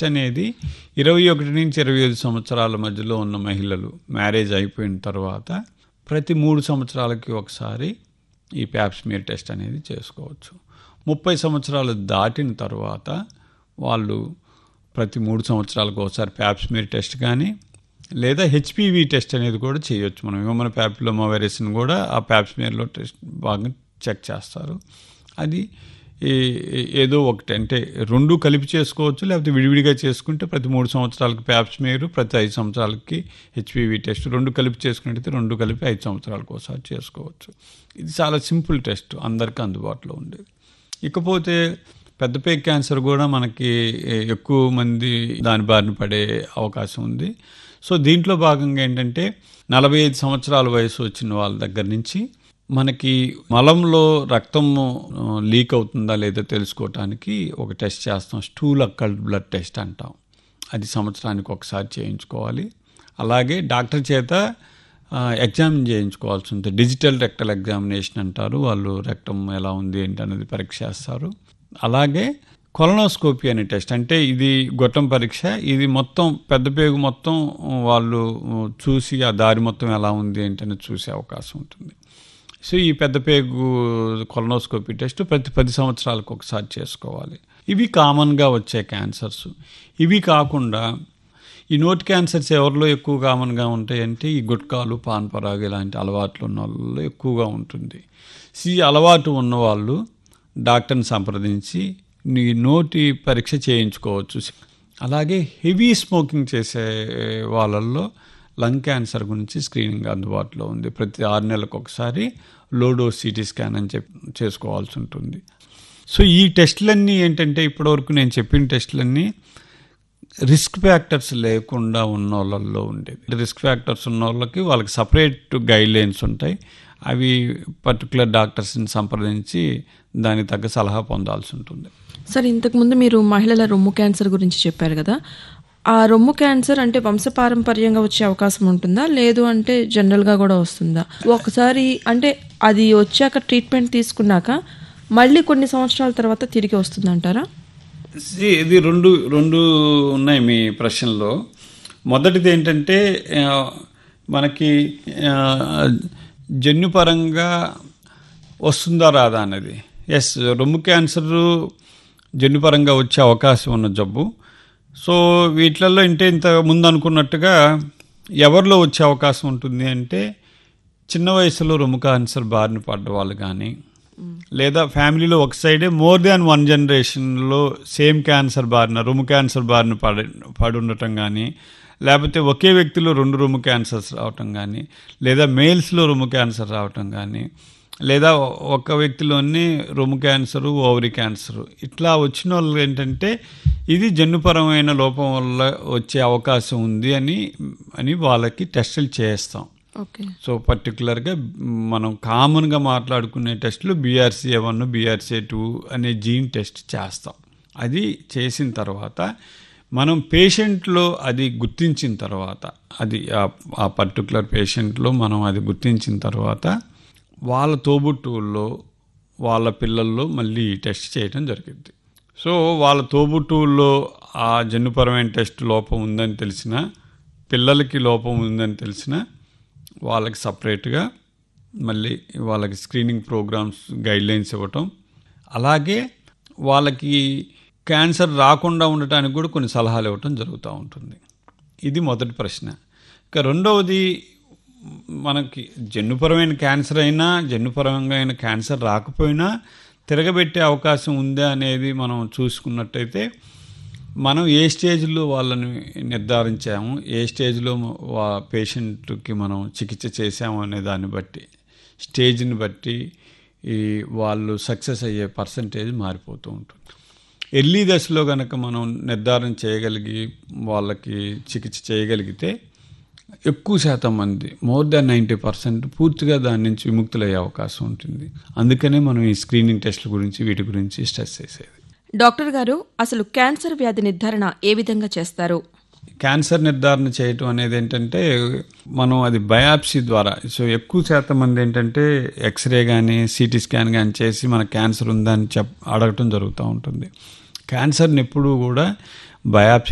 test అనేది ఇరవై ఒకటి నుంచి ఇరవై ఐదు సంవత్సరాల మధ్యలో ఉన్న మహిళలు మ్యారేజ్ అయిపోయిన తర్వాత ప్రతి మూడు సంవత్సరాలకి ఒకసారి ఈ ప్యాప్స్మియర్ టెస్ట్ అనేది చేసుకోవచ్చు ముప్పై సంవత్సరాలు దాటిన తర్వాత వాళ్ళు ప్రతి మూడు సంవత్సరాలకు ఒకసారి ప్యాప్స్మియర్ టెస్ట్ కానీ లేదా హెచ్పివి టెస్ట్ అనేది కూడా చేయొచ్చు మనం హ్యూమన్ ప్యాపిలోమా వైరస్ని కూడా ఆ ప్యాప్స్మియర్లో టెస్ట్ బాగా చెక్ చేస్తారు అది ఈ- ఏదో ఒకటి అంటే రెండు కలిపి చేసుకోవచ్చు లేకపోతే విడివిడిగా చేసుకుంటే ప్రతి మూడు సంవత్సరాలకి ప్యాప్స్మియర్ ప్రతి ఐదు సంవత్సరాలకి హెచ్పివి టెస్ట్ రెండు కలిపి చేసుకుంటే రెండు కలిపి ఐదు సంవత్సరాలకు ఒకసారి చేసుకోవచ్చు ఇది చాలా సింపుల్ టెస్ట్ అందరికీ అందుబాటులో ఉండేది ఇకపోతే పెద్ద పేగ్ క్యాన్సర్ కూడా మనకి ఎక్కువ మంది దాని బారిన పడే అవకాశం ఉంది సో దీంట్లో భాగంగా ఏంటంటే నలభై ఐదు సంవత్సరాల వయసు వచ్చిన వాళ్ళ దగ్గర నుంచి మనకి మలంలో రక్తం లీక్ అవుతుందా లేదా తెలుసుకోవటానికి ఒక టెస్ట్ చేస్తాం స్టూల్ అక్కల్ బ్లడ్ టెస్ట్ అంటాం అది సంవత్సరానికి ఒకసారి చేయించుకోవాలి అలాగే డాక్టర్ చేత ఎగ్జామ్ చేయించుకోవాల్సి ఉంటుంది డిజిటల్ రెక్టల్ ఎగ్జామినేషన్ అంటారు వాళ్ళు రెక్టం ఎలా ఉంది ఏంటి అనేది పరీక్ష చేస్తారు అలాగే కొలనోస్కోపీ అనే టెస్ట్ అంటే ఇది గొట్టం పరీక్ష ఇది మొత్తం పెద్ద పేగు మొత్తం వాళ్ళు చూసి ఆ దారి మొత్తం ఎలా ఉంది ఏంటి అనేది చూసే అవకాశం ఉంటుంది సో ఈ పెద్ద పేగు కొలనోస్కోపీ టెస్ట్ ప్రతి పది సంవత్సరాలకు ఒకసారి చేసుకోవాలి ఇవి కామన్గా వచ్చే క్యాన్సర్స్ ఇవి కాకుండా ఈ నోటి క్యాన్సర్స్ ఎవరిలో ఎక్కువ కామన్గా ఉంటాయంటే ఈ గుట్కాలు పాన్ పరాగు ఇలాంటి అలవాట్లు ఉన్న వాళ్ళలో ఎక్కువగా ఉంటుంది సో ఈ అలవాటు ఉన్నవాళ్ళు డాక్టర్ని సంప్రదించి నీ నోటి పరీక్ష చేయించుకోవచ్చు అలాగే హెవీ స్మోకింగ్ చేసే వాళ్ళల్లో లంగ్ క్యాన్సర్ గురించి స్క్రీనింగ్ అందుబాటులో ఉంది ప్రతి ఆరు నెలలకు ఒకసారి లోడో సిటీ స్కాన్ అని చెప్పి చేసుకోవాల్సి ఉంటుంది సో ఈ టెస్టులన్నీ ఏంటంటే ఇప్పటివరకు నేను చెప్పిన టెస్టులన్నీ రిస్క్ ఫ్యాక్టర్స్ లేకుండా ఉన్న వాళ్ళల్లో ఉండేది రిస్క్ ఫ్యాక్టర్స్ ఉన్న వాళ్ళకి వాళ్ళకి సపరేట్ గైడ్ లైన్స్ ఉంటాయి అవి పర్టికులర్ డాక్టర్స్ని సంప్రదించి దానికి తగ్గ సలహా పొందాల్సి ఉంటుంది సార్ ఇంతకుముందు మీరు మహిళల రొమ్ము క్యాన్సర్ గురించి చెప్పారు కదా ఆ రొమ్ము క్యాన్సర్ అంటే వంశపారంపర్యంగా వచ్చే అవకాశం ఉంటుందా లేదు అంటే జనరల్గా కూడా వస్తుందా ఒకసారి అంటే అది వచ్చాక ట్రీట్మెంట్ తీసుకున్నాక మళ్ళీ కొన్ని సంవత్సరాల తర్వాత తిరిగి వస్తుందంటారా See, ఇది రెండు రెండు ఉన్నాయి మీ ప్రశ్నలో మొదటిది ఏంటంటే ఆ, మనకి ఆ, జన్యుపరంగా వస్తుందా రాదా అనేది ఎస్ రొమ్ము క్యాన్సర్ జన్యుపరంగా వచ్చే అవకాశం ఉన్న జబ్బు సో వీటిలలో అంటే ఇంత ముందు అనుకున్నట్టుగా ఎవరిలో వచ్చే అవకాశం ఉంటుంది అంటే చిన్న వయసులో రొమ్ము క్యాన్సర్ బారిన పడ్డ వాళ్ళు కానీ లేదా ఫ్యామిలీలో ఒక సైడే మోర్ దాన్ వన్ జనరేషన్లో సేమ్ క్యాన్సర్ బారిన రొమ్ము క్యాన్సర్ బారిన పడి పడి ఉండటం కానీ లేకపోతే ఒకే వ్యక్తిలో రెండు రొమ్ము క్యాన్సర్స్ రావటం కానీ లేదా మేల్స్లో రొమ్ము క్యాన్సర్ రావటం కానీ లేదా ఒక వ్యక్తిలోనే రొమ్ము క్యాన్సరు ఓవరీ క్యాన్సరు ఇట్లా వచ్చిన వాళ్ళు ఏంటంటే ఇది జన్యుపరమైన లోపం వల్ల వచ్చే అవకాశం ఉంది అని అని వాళ్ళకి టెస్టులు చేస్తాం ఓకే సో పర్టికులర్గా మనం కామన్గా మాట్లాడుకునే టెస్టులు బీఆర్సీఏ వన్ బీఆర్సీఏ టూ అనే జీన్ టెస్ట్ చేస్తాం అది చేసిన తర్వాత మనం పేషెంట్లో అది గుర్తించిన తర్వాత అది ఆ- ఆ పర్టికులర్ పేషెంట్లో మనం అది గుర్తించిన తర్వాత వాళ్ళ తోబుట్టువుల్లో వాళ్ళ పిల్లల్లో మళ్ళీ ఈ టెస్ట్ చేయడం జరిగింది సో వాళ్ళ తోబుట్టువుల్లో ఆ జన్యుపరమైన టెస్ట్ లోపం ఉందని తెలిసిన పిల్లలకి లోపం ఉందని తెలిసిన వాళ్ళకి సపరేట్గా మళ్ళీ వాళ్ళకి స్క్రీనింగ్ ప్రోగ్రామ్స్ గైడ్లైన్స్ ఇవ్వటం అలాగే వాళ్ళకి క్యాన్సర్ రాకుండా ఉండటానికి కూడా కొన్ని సలహాలు ఇవ్వటం జరుగుతూ ఉంటుంది ఇది మొదటి ప్రశ్న ఇక రెండవది మనకి జన్యుపరమైన క్యాన్సర్ అయినా జన్యుపరమైన క్యాన్సర్ రాకపోయినా తిరగబెట్టే అవకాశం ఉందా అనేది మనం చూసుకున్నట్టయితే మనం ఏ స్టేజ్లో వాళ్ళని నిర్ధారించాము ఏ స్టేజ్లో వా పేషెంట్కి మనం చికిత్స చేసాము అనే దాన్ని బట్టి స్టేజ్ని బట్టి ఈ వాళ్ళు సక్సెస్ అయ్యే పర్సంటేజ్ మారిపోతూ ఉంటుంది ఎర్లీ దశలో కనుక మనం నిర్ధారణ చేయగలిగి వాళ్ళకి చికిత్స చేయగలిగితే ఎక్కువ శాతం మంది మోర్ దాన్ నైంటీ పర్సెంట్ పూర్తిగా దాని నుంచి విముక్తులయ్యే అవకాశం ఉంటుంది అందుకనే మనం ఈ స్క్రీనింగ్ టెస్ట్ల గురించి వీటి గురించి స్ట్రెస్ చేసేది డాక్టర్ గారు అసలు క్యాన్సర్ వ్యాధి నిర్ధారణ ఏ విధంగా చేస్తారు క్యాన్సర్ నిర్ధారణ చేయటం అనేది ఏంటంటే మనం అది బయాప్సీ ద్వారా సో ఎక్కువ శాతం మంది ఏంటంటే ఎక్స్రే కానీ సిటీ స్కాన్ కానీ చేసి మన క్యాన్సర్ ఉందని చెప్ అడగటం జరుగుతూ ఉంటుంది క్యాన్సర్ని ఎప్పుడూ కూడా బయాప్సీ